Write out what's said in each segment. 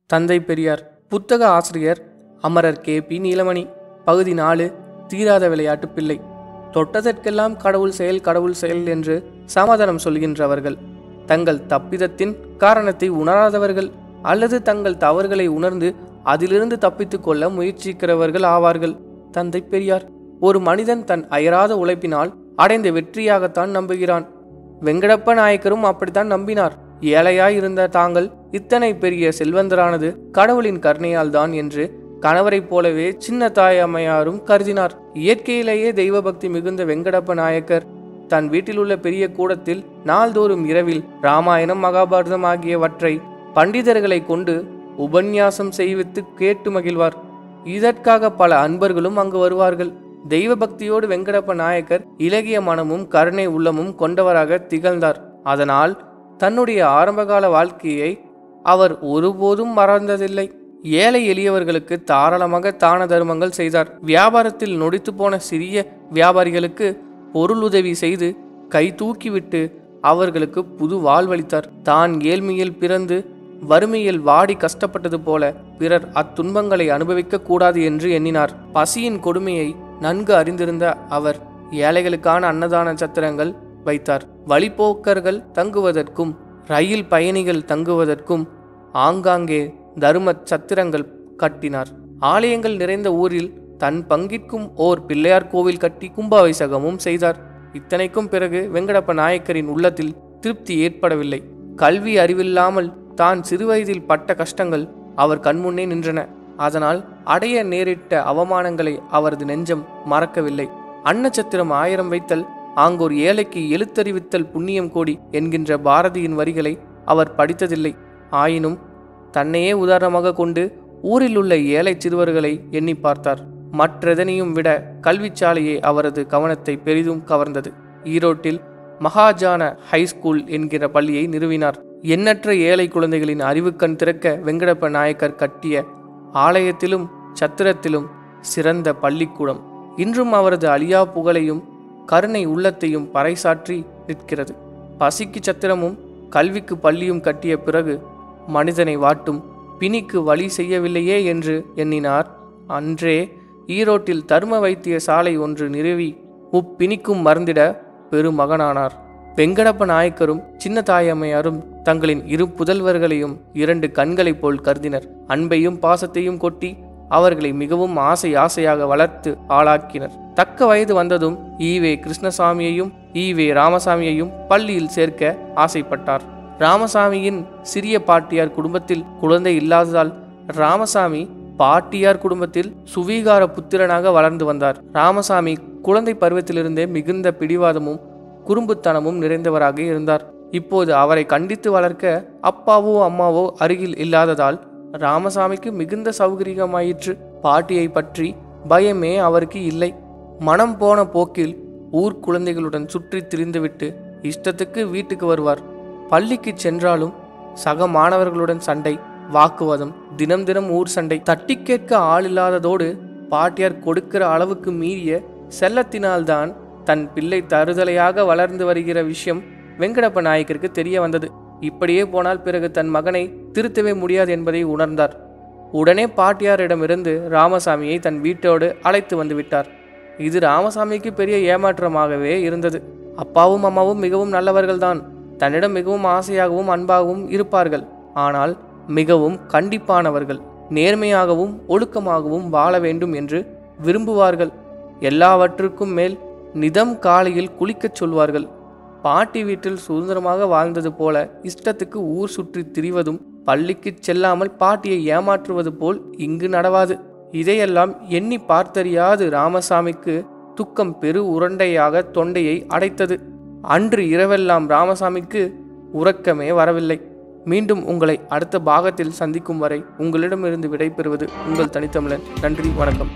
தந்தை பெரியார் புத்தக ஆசிரியர் அமரர் கே பி நீலமணி பகுதி நாலு தீராத விளையாட்டு பிள்ளை தொட்டதற்கெல்லாம் கடவுள் செயல் கடவுள் செயல் என்று சமாதானம் சொல்கின்றவர்கள் தங்கள் தப்பிதத்தின் காரணத்தை உணராதவர்கள் அல்லது தங்கள் தவறுகளை உணர்ந்து அதிலிருந்து தப்பித்துக் கொள்ள முயற்சிக்கிறவர்கள் ஆவார்கள் தந்தை பெரியார் ஒரு மனிதன் தன் அயராத உழைப்பினால் அடைந்த வெற்றியாகத்தான் நம்புகிறான் வெங்கடப்ப நாயக்கரும் அப்படித்தான் நம்பினார் ஏழையாய் இருந்த தாங்கள் இத்தனை பெரிய செல்வந்தரானது கடவுளின் கருணையால் தான் என்று கணவரைப் போலவே சின்ன தாய் அம்மையாரும் கருதினார் இயற்கையிலேயே தெய்வ பக்தி மிகுந்த வெங்கடப்ப நாயக்கர் தன் வீட்டிலுள்ள பெரிய கூடத்தில் நாள்தோறும் இரவில் ராமாயணம் மகாபாரதம் ஆகியவற்றை பண்டிதர்களை கொண்டு உபன்யாசம் செய்வித்து கேட்டு மகிழ்வார் இதற்காக பல அன்பர்களும் அங்கு வருவார்கள் தெய்வ பக்தியோடு வெங்கடப்ப நாயக்கர் இலகிய மனமும் கருணை உள்ளமும் கொண்டவராக திகழ்ந்தார் அதனால் தன்னுடைய ஆரம்பகால வாழ்க்கையை அவர் ஒருபோதும் மறந்ததில்லை ஏழை எளியவர்களுக்கு தாராளமாக தான தர்மங்கள் செய்தார் வியாபாரத்தில் நொடித்து போன சிறிய வியாபாரிகளுக்கு பொருளுதவி செய்து கை தூக்கிவிட்டு அவர்களுக்கு புது வாழ்வளித்தார் தான் ஏழ்மையில் பிறந்து வறுமையில் வாடி கஷ்டப்பட்டது போல பிறர் அத்துன்பங்களை அனுபவிக்க கூடாது என்று எண்ணினார் பசியின் கொடுமையை நன்கு அறிந்திருந்த அவர் ஏழைகளுக்கான அன்னதான சத்திரங்கள் வைத்தார் வழிப்போக்கர்கள் தங்குவதற்கும் ரயில் பயணிகள் தங்குவதற்கும் ஆங்காங்கே தரும சத்திரங்கள் கட்டினார் ஆலயங்கள் நிறைந்த ஊரில் தன் பங்கிற்கும் ஓர் பிள்ளையார் கோவில் கட்டி கும்பாபிஷேகமும் செய்தார் இத்தனைக்கும் பிறகு வெங்கடப்ப நாயக்கரின் உள்ளத்தில் திருப்தி ஏற்படவில்லை கல்வி அறிவில்லாமல் தான் சிறுவயதில் பட்ட கஷ்டங்கள் அவர் கண்முன்னே நின்றன அதனால் அடைய நேரிட்ட அவமானங்களை அவரது நெஞ்சம் மறக்கவில்லை அன்னச்சத்திரம் ஆயிரம் வைத்தல் ஆங்கோர் ஏழைக்கு எழுத்தறிவித்தல் புண்ணியம் கோடி என்கின்ற பாரதியின் வரிகளை அவர் படித்ததில்லை ஆயினும் தன்னையே உதாரணமாக கொண்டு ஊரில் உள்ள ஏழை சிறுவர்களை எண்ணி பார்த்தார் மற்றெதனையும் விட கல்விச்சாலையே அவரது கவனத்தை பெரிதும் கவர்ந்தது ஈரோட்டில் மகாஜான ஹைஸ்கூல் என்கிற பள்ளியை நிறுவினார் எண்ணற்ற ஏழை குழந்தைகளின் அறிவுக்கண் திறக்க வெங்கடப்ப நாயக்கர் கட்டிய ஆலயத்திலும் சத்திரத்திலும் சிறந்த பள்ளிக்கூடம் இன்றும் அவரது அழியா புகழையும் கருணை உள்ளத்தையும் பறைசாற்றி நிற்கிறது பசிக்கு சத்திரமும் கல்விக்கு பள்ளியும் கட்டிய பிறகு மனிதனை வாட்டும் பிணிக்கு வழி செய்யவில்லையே என்று எண்ணினார் அன்றே ஈரோட்டில் தர்ம வைத்திய சாலை ஒன்று நிறுவி முப்பிணிக்கும் மறந்திட பெருமகனானார் வெங்கடப்ப நாயக்கரும் சின்ன தாயம்மையாரும் தங்களின் இரு புதல்வர்களையும் இரண்டு கண்களைப் போல் கருதினர் அன்பையும் பாசத்தையும் கொட்டி அவர்களை மிகவும் ஆசை ஆசையாக வளர்த்து ஆளாக்கினர் தக்க வயது வந்ததும் ஈவே கிருஷ்ணசாமியையும் ஈவே ராமசாமியையும் பள்ளியில் சேர்க்க ஆசைப்பட்டார் ராமசாமியின் சிறிய பாட்டியார் குடும்பத்தில் குழந்தை இல்லாததால் ராமசாமி பாட்டியார் குடும்பத்தில் சுவீகார புத்திரனாக வளர்ந்து வந்தார் ராமசாமி குழந்தை பருவத்திலிருந்தே மிகுந்த பிடிவாதமும் குறும்புத்தனமும் நிறைந்தவராக இருந்தார் இப்போது அவரை கண்டித்து வளர்க்க அப்பாவோ அம்மாவோ அருகில் இல்லாததால் ராமசாமிக்கு மிகுந்த சௌகரியமாயிற்று பாட்டியை பற்றி பயமே அவருக்கு இல்லை மனம் போன போக்கில் ஊர் குழந்தைகளுடன் சுற்றி திரிந்துவிட்டு இஷ்டத்துக்கு வீட்டுக்கு வருவார் பள்ளிக்கு சென்றாலும் சக மாணவர்களுடன் சண்டை வாக்குவாதம் தினம் தினம் ஊர் சண்டை தட்டி கேட்க ஆள் இல்லாததோடு பாட்டியார் கொடுக்கிற அளவுக்கு மீறிய செல்லத்தினால்தான் தன் பிள்ளை தருதலையாக வளர்ந்து வருகிற விஷயம் வெங்கடப்ப நாயக்கருக்கு தெரிய வந்தது இப்படியே போனால் பிறகு தன் மகனை திருத்தவே முடியாது என்பதை உணர்ந்தார் உடனே பாட்டியாரிடமிருந்து ராமசாமியை தன் வீட்டோடு அழைத்து வந்து விட்டார் இது ராமசாமிக்கு பெரிய ஏமாற்றமாகவே இருந்தது அப்பாவும் அம்மாவும் மிகவும் நல்லவர்கள்தான் தன்னிடம் மிகவும் ஆசையாகவும் அன்பாகவும் இருப்பார்கள் ஆனால் மிகவும் கண்டிப்பானவர்கள் நேர்மையாகவும் ஒழுக்கமாகவும் வாழ வேண்டும் என்று விரும்புவார்கள் எல்லாவற்றுக்கும் மேல் நிதம் காலையில் குளிக்கச் சொல்வார்கள் பாட்டி வீட்டில் சுதந்திரமாக வாழ்ந்தது போல இஷ்டத்துக்கு ஊர் சுற்றி திரிவதும் பள்ளிக்கு செல்லாமல் பாட்டியை ஏமாற்றுவது போல் இங்கு நடவாது இதையெல்லாம் எண்ணி பார்த்தறியாது ராமசாமிக்கு துக்கம் பெரு உருண்டையாக தொண்டையை அடைத்தது அன்று இரவெல்லாம் ராமசாமிக்கு உறக்கமே வரவில்லை மீண்டும் உங்களை அடுத்த பாகத்தில் சந்திக்கும் வரை உங்களிடமிருந்து விடைபெறுவது உங்கள் தனித்தமிழன் நன்றி வணக்கம்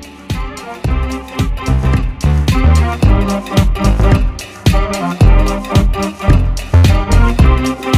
Thank you.